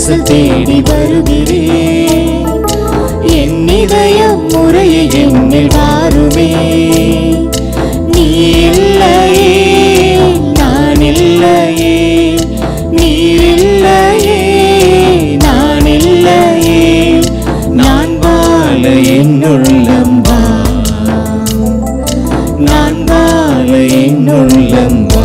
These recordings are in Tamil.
வாசல் தேடி வருகிறேன் என் இதயம் முறையை என்னில் வாருமே நீ இல்லையே நான் இல்லையே நீ இல்லையே நான் இல்லையே நான் வாழ என்னுள்ளம் வா நான் வாழ என்னுள்ளம் வா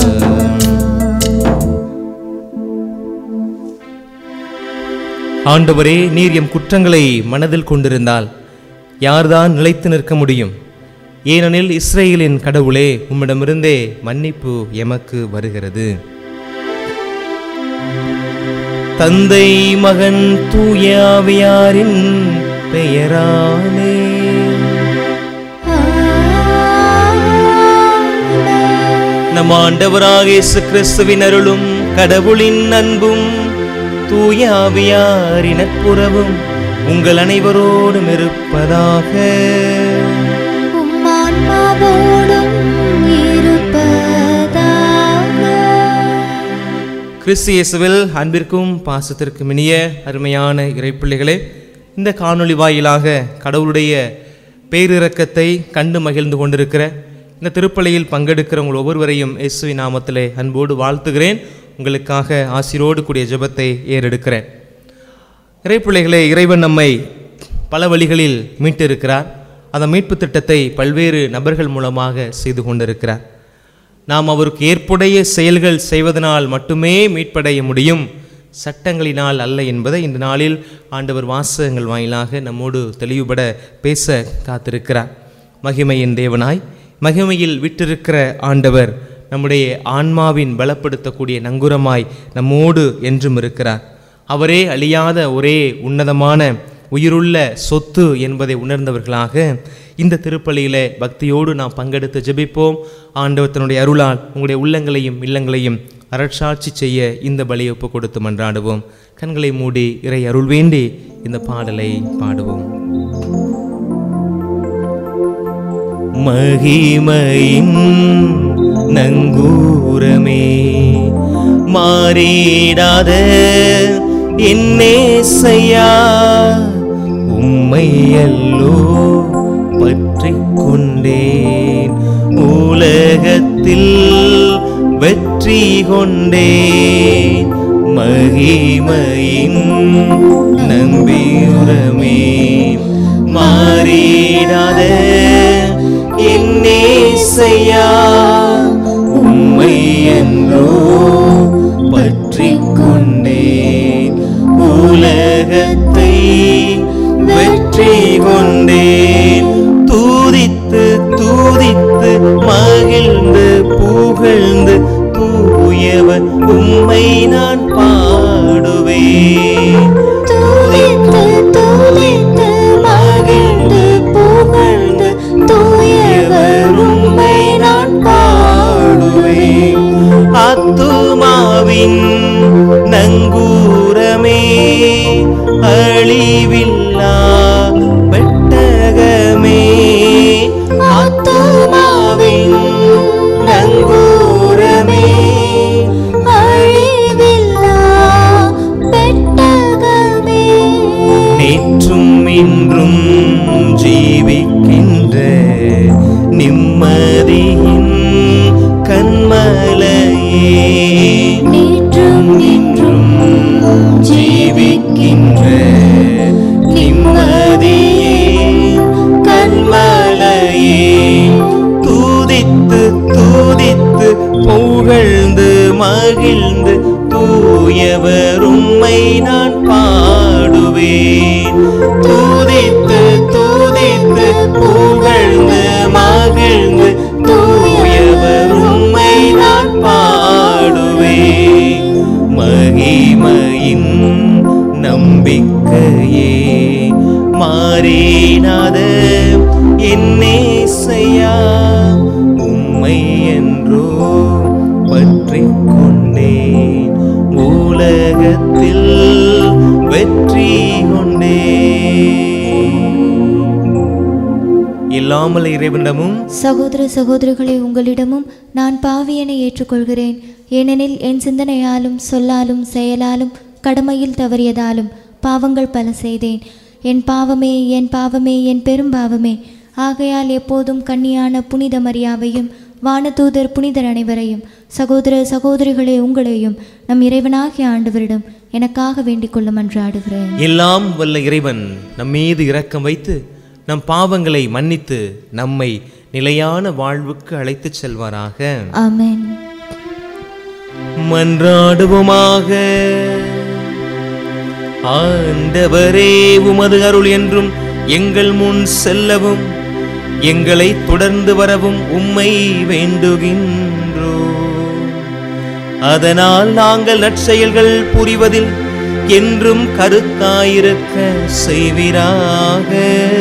ஆண்டவரே நீர் எம் குற்றங்களை மனதில் கொண்டிருந்தால் யார்தான் நிலைத்து நிற்க முடியும் ஏனெனில் இஸ்ரேலின் கடவுளே உம்மிடமிருந்தே மன்னிப்பு எமக்கு வருகிறது தந்தை மகன் தூயாவியாரின் பெயராலே நம் ஆண்டவராக இயேசு கிறிஸ்துவின் அருளும் கடவுளின் அன்பும் தூய ஆவியாரின் நட்புறவும் உங்கள் அனைவரோடும் இருப்பதாக உம்மான்மாவோடும் இருப்பதாக கிறிஸ்து இயேசுவில் அன்பிற்கும் பாசத்திற்கும் இனிய அருமையான இறைப்பிள்ளைகளே இந்த காணொளி வாயிலாக கடவுளுடைய பேரிரக்கத்தை கண்டு மகிழ்ந்து கொண்டிருக்கிற இந்த திருப்பலியில் பங்கெடுக்கிற உங்கள் ஒவ்வொருவரையும் இயேசுவின் நாமத்திலே அன்போடு வாழ்த்துகிறேன் உங்களுக்காக ஆசிரோடு கூடிய ஜெபத்தை ஏறெடுக்கிறேன் இறைப்பிள்ளைகளே இறைவன் நம்மை பல வழிகளில் மீட்டிருக்கிறார் அந்த மீட்பு திட்டத்தை பல்வேறு நபர்கள் மூலமாக செய்து கொண்டிருக்கிறார் நாம் அவருக்கு ஏற்புடைய செயல்கள் செய்வதனால் மட்டுமே மீட்படைய முடியும் சட்டங்களினால் அல்ல என்பதை இந்த நாளில் ஆண்டவர் வாசகங்கள் வாயிலாக நம்மோடு தெளிவுபட பேச காத்திருக்கிறார் மகிமையின் தேவனாய் மகிமையில் விட்டிருக்கிற ஆண்டவர் நம்முடைய ஆன்மாவின் பலப்படுத்தக்கூடிய நங்குரமாய் நம்மோடு என்றும் இருக்கிறார் அவரே அழியாத ஒரே உன்னதமான உயிருள்ள சொத்து என்பதை உணர்ந்தவர்களாக இந்த திருப்பலியிலே பக்தியோடு நாம் பங்கெடுத்து ஜெபிப்போம் ஆண்டவர் தன்னுடைய அருளால் உங்களுடைய உள்ளங்களையும் இல்லங்களையும் அரட்சாட்சி செய்ய இந்த பலியை ஒப்பு கொடுத்து மன்றாடுவோம் கண்களை மூடி இறை அருள் வேண்டி இந்த பாடலை பாடுவோம் மகிமையின் நங்கூரமே மாறிடாத என்னேசையா உம்மை அல்லோ பற்றி கொண்டேன் உலகத்தில் வெற்றி கொண்டேன் மகிமையின் நம்பியுரமே மாறிடாத என்னேசையா உம்மை என்றோ பற்றி கொண்டேன் உலகத்தை வெற்றி கொண்டேன் தூதித்து தூதித்து மகிழ்ந்து புகழ்ந்து தூயவர் உம்மை நான் பாடுவேன் துதித்து துதித்து மகிழ்ந்து புகழ்ந்து தூயவர் உம்மை நான் பாடுவேன் ஆத்துமாவின் நங்கூரமே அழிவில்லா பெட்டகமே ஆத்துமாவின் நங்கூரமே அழிவில்லா பெட்டகமே நேற்றும் இன்றும் ஜீவிக்கின்ற நிம்மதியின் கண்மலையே நேற்றும் இன்றும் ஜீவிக்கின்ற நிம்மதியே கண்மலையே தூதித்து தூதித்து புகழ்ந்து மகிழ்ந்து தூயவர் உம்மை நான் பாடுவேன் தூதித்து தூதித்து புகழ்ந்து மகிழ்ந்து தூயவர் உம்மை நான் பாடுவேன் மகிமையின் நம்பிக்கையே மாறினாத என்னேசையா உம்மை என்றோ பற்றி கொண்டேன் உலகத்தில் வெற்றி கொண்டேன் இல்லாமல் இறைவனிடமும் சகோதர சகோதரிகளே உங்களிடமும் நான் பாவியனை ஏற்றுக்கொள்கிறேன் ஏனெனில் என் சிந்தனையாலும் சொல்லாலும் செயலாலும் கடமையில் தவறியதாலும் பாவங்கள் பல செய்தேன் என் பாவமே என் பாவமே என் பெரும் பாவமே ஆகையால் எப்போதும் கன்னியான புனித மரியாவையும் வானதூதர் புனிதர் அனைவரையும் சகோதர சகோதரிகளே உங்களையும் நம் இறைவனாகிய ஆண்டவரிடம் எனக்காக வேண்டிக் கொள்ள மன்றாடுகிறேன் எல்லாம் வல்ல இறைவன் நம் மீது இரக்கம் வைத்து நம் பாவங்களை மன்னித்து நம்மை நிலையான வாழ்வுக்கு அழைத்துச் செல்வாராக ஆமென் மன்றாடுவோமாக ஆண்டவரே உமது அருள் என்றும் எங்கள் முன் செல்லவும் எங்களை தொடர்ந்து வரவும் உம்மை வேண்டுகின்றோ அதனால் நாங்கள் நற்செயல்கள் புரிவதில் என்றும் கருத்தாயிருக்க செய்வீராக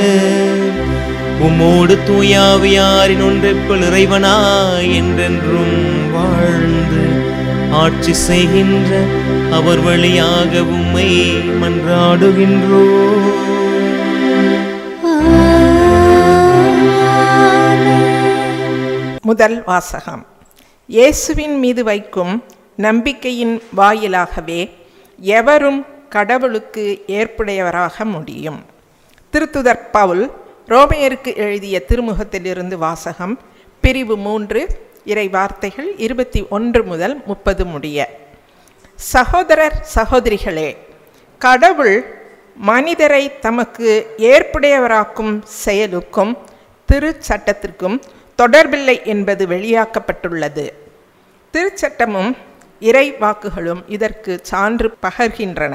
உம்மோடு தூயாவியாரின் ஒன்றிற்குள் இறைவனாய் என்றென்றும் வாழ்ந்து ஆட்சி செய்கின்ற அவர் வழியாக உம்மை மன்றாடுகின்றோ முதல் வாசகம் இயேசுவின் மீது வைக்கும் நம்பிக்கையின் வாயிலாகவே எவரும் கடவுளுக்கு ஏற்புடையவராக முடியும் திருத்துதர் பவுல் ரோமையருக்கு எழுதிய திருமுகத்திலிருந்து வாசகம் பிரிவு மூன்று இறை வார்த்தைகள் இருபத்தி ஒன்று முதல் முப்பது முடிய சகோதரர் சகோதரிகளே கடவுள் மனிதரை தமக்கு ஏற்புடையவராக்கும் செயலுக்கும் திருச்சட்டத்திற்கும் தொடர்பில்லை என்பது வெளியாக்கப்பட்டுள்ளது திருச்சட்டமும் இறை வாக்குகளும் இதற்கு சான்று பகர்கின்றன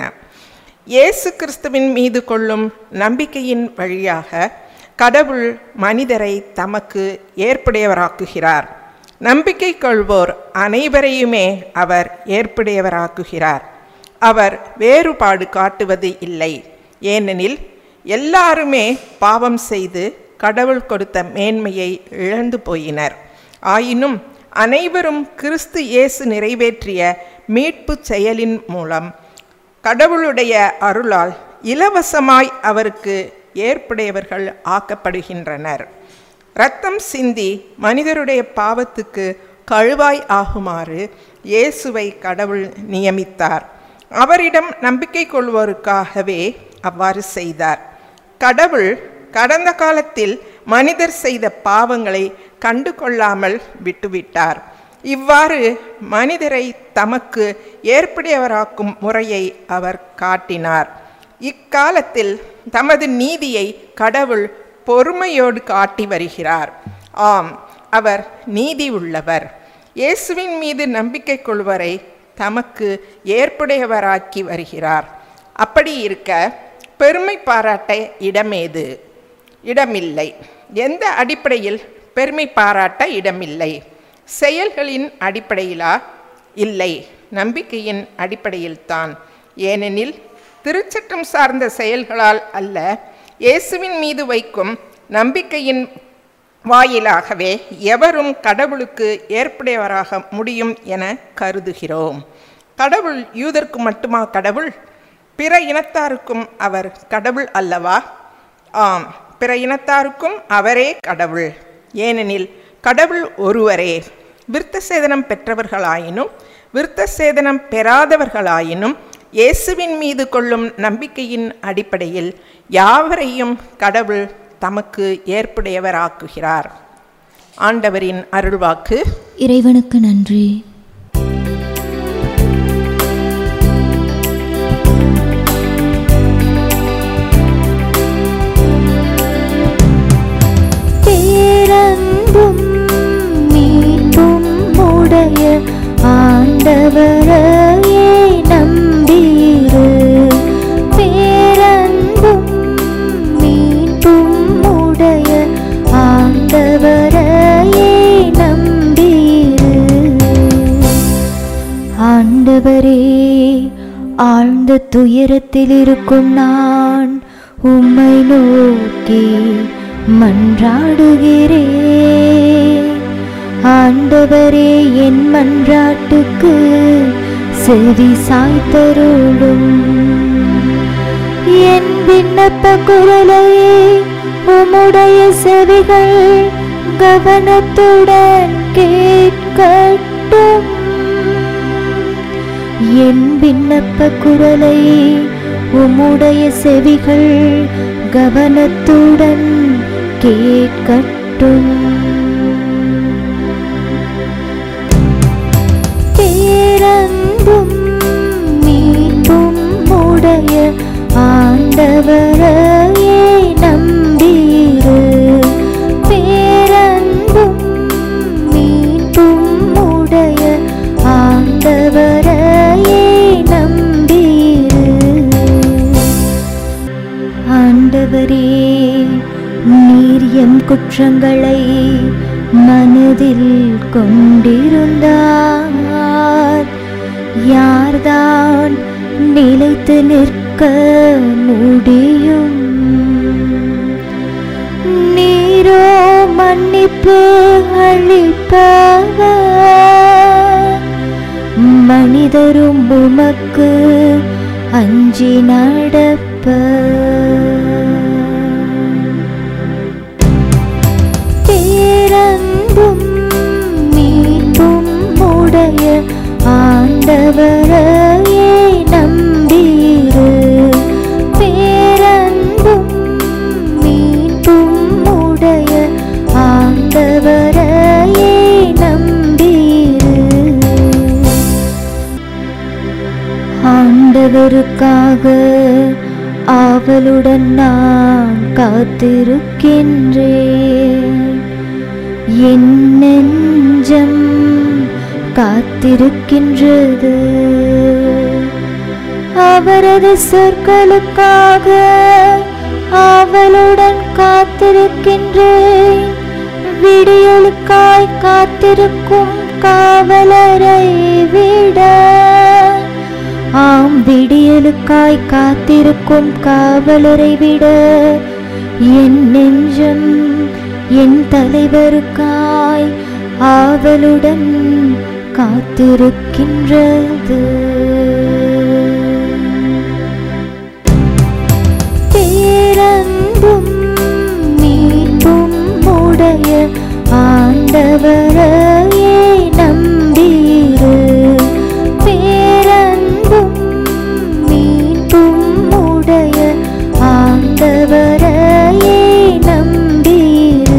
இயேசு கிறிஸ்துவின் மீது கொள்ளும் நம்பிக்கையின் வழியாக கடவுள் மனிதரை தமக்கு ஏற்புடையவராக்குகிறார் நம்பிக்கை கொள்வோர் அனைவரையுமே அவர் ஏற்புடையவராக்குகிறார் அவர் வேறுபாடு காட்டுவது இல்லை ஏனெனில் எல்லாருமே பாவம் செய்து கடவுள் கொடுத்த மேன்மையை இழந்து போயினர் ஆயினும் அனைவரும் கிறிஸ்து இயேசு நிறைவேற்றிய மீட்பு செயலின் மூலம் கடவுளுடைய அருளால் இலவசமாய் அவருக்கு ஏற்புடையவர்கள் ஆக்கப்படுகின்றனர் இரத்தம் சிந்தி மனிதருடைய பாவத்துக்கு கழுவாய் ஆகுமாறு இயேசுவை கடவுள் நியமித்தார் அவரிடம் நம்பிக்கை கொள்வோருக்காகவே அவ்வாறு செய்தார் கடவுள் கடந்த காலத்தில் மனிதர் செய்த பாவங்களை கண்டு கொள்ளாமல் விட்டுவிட்டார் இவ்வாறு மனிதரை தமக்கு ஏற்புடையவராக்கும் முறையை அவர் காட்டினார் இக்காலத்தில் தமது நீதியை கடவுள் பொறுமையோடு காட்டி வருகிறார் ஆம் அவர் நீதி உள்ளவர் இயேசுவின் மீது நம்பிக்கை கொள்வரை தமக்கு ஏற்புடையவராக்கி வருகிறார் அப்படி இருக்க பெருமை பாராட்ட இடமேது இடமில்லை எந்த அடிப்படையில் பெருமை பாராட்ட இடமில்லை செயல்களின் அடிப்படையிலா இல்லை நம்பிக்கையின் அடிப்படையில்தான் ஏனெனில் திருச்சட்டம் சார்ந்த செயல்களால் அல்ல இயேசுவின் மீது வைக்கும் நம்பிக்கையின் வாயிலாகவே எவரும் கடவுளுக்கு ஏற்புடையவராக முடியும் என கருதுகிறோம் கடவுள் யூதருக்கு மட்டுமா கடவுள் பிற இனத்தாருக்கும் அவர் கடவுள் அல்லவா ஆம் பிற இனத்தாருக்கும் அவரே கடவுள் ஏனெனில் கடவுள் ஒருவரே விருத்த சேதனம் பெற்றவர்களாயினும் விருத்த சேதனம் பெறாதவர்களாயினும் இயேசுவின் மீது கொள்ளும் நம்பிக்கையின் அடிப்படையில் யாவரையும் கடவுள் தமக்கு ஏற்புடையவராக்குகிறார் ஆண்டவரின் அருள்வாக்கு இறைவனுக்கு நன்றி பேரன்பும் மீட்பும் உடைய ஆண்டவரையே நம்பீரு பேரன்பும் மீட்பும் உடைய ஆண்டவரையே நம்பீரு ஆண்டவரே ஆழ்ந்த துயரத்தில் இருக்கும் நான் உம்மை நோக்கி மன்றாடுகிறேன் ஆண்டவரே என் மன்றாட்டுக்கு செவி சாய்த்தருளும் என் விண்ணப்ப குரலையே உம்முடைய செவிகள் கவனத்துடன் கேட்கட்டும் என் விண்ணப்ப குரலை உம்முடைய செவிகள் கவனத்துடன் கேட்கட்டும் பேரன்பும் மீட்பும் உடைய ஆண்டவரையே நம்பீரு பேரன்பும் மீட்பும் உடைய ஆண்டவரையே நம்பீரு ஆண்டவரே நீர் எம் குற்றங்களை மனதில் கொண்டிருந்தார் யார்தான் நிலைத்து நிற்க முடியும் நீரோ மன்னிப்பு அளிப்பவர் மனிதரும் உமக்கு அஞ்சி நடப்ப பேரன்பும் மீட்பும் உடைய ஆண்டவரையே நம்பீரு பேரன்பும் மீட்பும் உடைய ஆண்டவரையே நம்பீரு ஆண்டவருக்காக ஆவலுடன் நான் காத்திருக்கின்றேன் என் நெஞ்சம் காத்திருக்கின்றது அவரது சொற்களுக்காக ஆவலுடன் காத்திருக்கின்றேன் விடியலுக்காய் காத்திருக்கும் காவலரை விட ஆம் விடியலுக்காய் காத்திருக்கும் காவலரை விட என் நெஞ்சம் என் தலைவருக்காய் ஆவலுடன் காத்திருக்கின்றது பேரன்பும் மீட்பும் உடைய ஆண்டவரையே நம்பீரு பேரன்பும் மீட்பும் உடைய ஆண்டவரையே நம்பீரு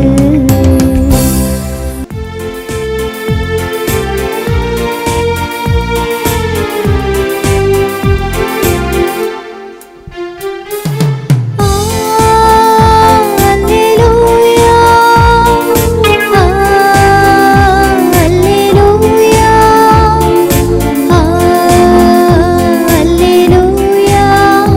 Alleluia Alleluia Alleluia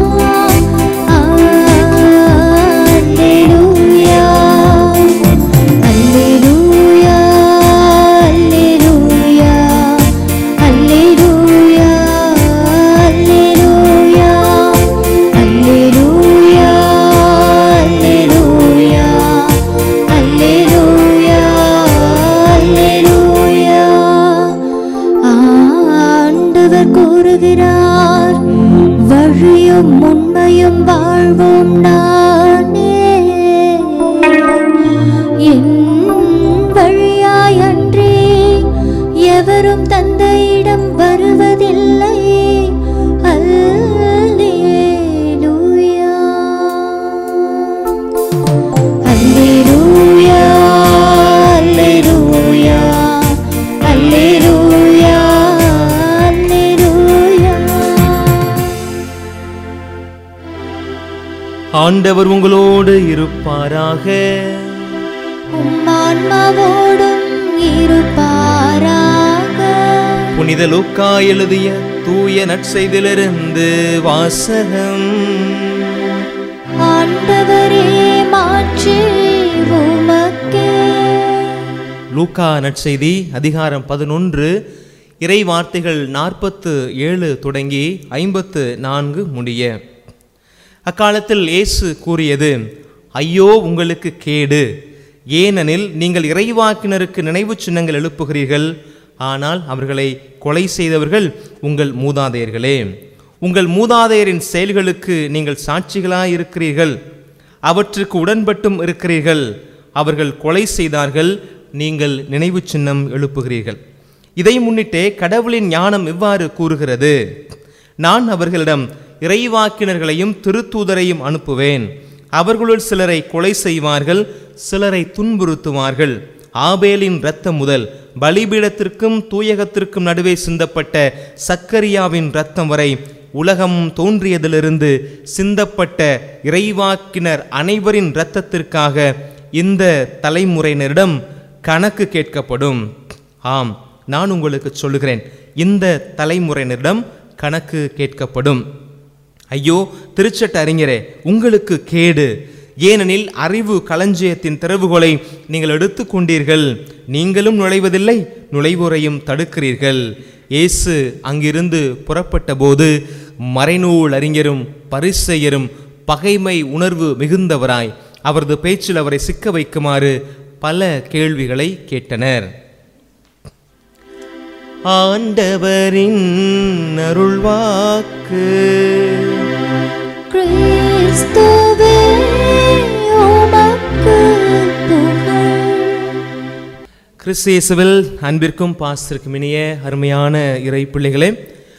Alleluia Alleluia Alleluia Alleluia Alleluia Alleluia Alleluia Alleluia ஆண்டவர் கூறுகிறார் வழியும் உண்மையும் வாழ்வும் நானே என் வழியாய் அன்றி எவரும் தந்தையிடம் வருவதில்லை அல்லேலூயா அல்லேலூயா அல்லேலூயா அல்லேலூயா அல்லேலூயா ஆண்டவர் உங்களோடு இருப்பாராக உம்மான்மாவோடும் இருப்பாராக புனித லூக்கா எழுதிய தூய நற்செய்திலிருந்து வாசகம் ஆண்டவரே மாற்றி உமக்கே லூக்கா நற்செய்தி அதிகாரம் பதினொன்று இறை வார்த்தைகள் நாற்பத்து ஏழு தொடங்கி ஐம்பத்து நான்கு முடிய அக்காலத்தில் இயேசு கூறியது ஐயோ உங்களுக்கு கேடு ஏனெனில் நீங்கள் இறைவாக்கினருக்கு நினைவு சின்னங்கள் எழுப்புகிறீர்கள் ஆனால் அவர்களை கொலை செய்தவர்கள் உங்கள் மூதாதையர்களே உங்கள் மூதாதையரின் செயல்களுக்கு நீங்கள் சாட்சிகளாய் இருக்கிறீர்கள் அவற்றுக்கு உடன்பட்டும் இருக்கிறீர்கள் அவர்கள் கொலை செய்தார்கள் நீங்கள் நினைவு சின்னம் எழுப்புகிறீர்கள் இதை முன்னிட்டே கடவுளின் ஞானம் இவ்வாறு கூறுகிறது நான் அவர்களிடம் இறைவாக்கினர்களையும் திருத்தூதரையும் அனுப்புவேன் அவர்களுள் சிலரை கொலை செய்வார்கள் சிலரை துன்புறுத்துவார்கள் ஆபேலின் இரத்தம் முதல் பலிபீடத்திற்கும் தூயகத்திற்கும் நடுவே சிந்தப்பட்ட சக்கரியாவின் இரத்தம் வரை உலகம் தோன்றியதிலிருந்து சிந்தப்பட்ட இறைவாக்கினர் அனைவரின் இரத்தத்திற்காக இந்த தலைமுறையினரிடம் கணக்கு கேட்கப்படும் ஆம் நான் உங்களுக்கு சொல்லுகிறேன் இந்த தலைமுறையினரிடம் கணக்கு கேட்கப்படும் ஐயோ திருச்சட்ட அறிஞரே உங்களுக்கு கேடு ஏனெனில் அறிவு களஞ்சியத்தின் திறவுகோலை நீங்கள் எடுத்துக்கொண்டீர்கள் நீங்களும் நுழைவதில்லை நுழைவோரையும் தடுக்கிறீர்கள் இயேசு அங்கிருந்து புறப்பட்ட போது மறைநூல் அறிஞரும் பரிசெயரும் பகைமை உணர்வு மிகுந்தவராய் அவரது பேச்சில் அவரை சிக்க வைக்குமாறு பல கேள்விகளை கேட்டனர் ஆண்டவரின் அருள்வாக்கு கிறிஸ்துவே உமக்கு புகழ் கிறிஸ்து இயேசுவில் அன்பிற்கும் பாசத்திற்கும் இனிய அருமையான இறை பிள்ளைகளே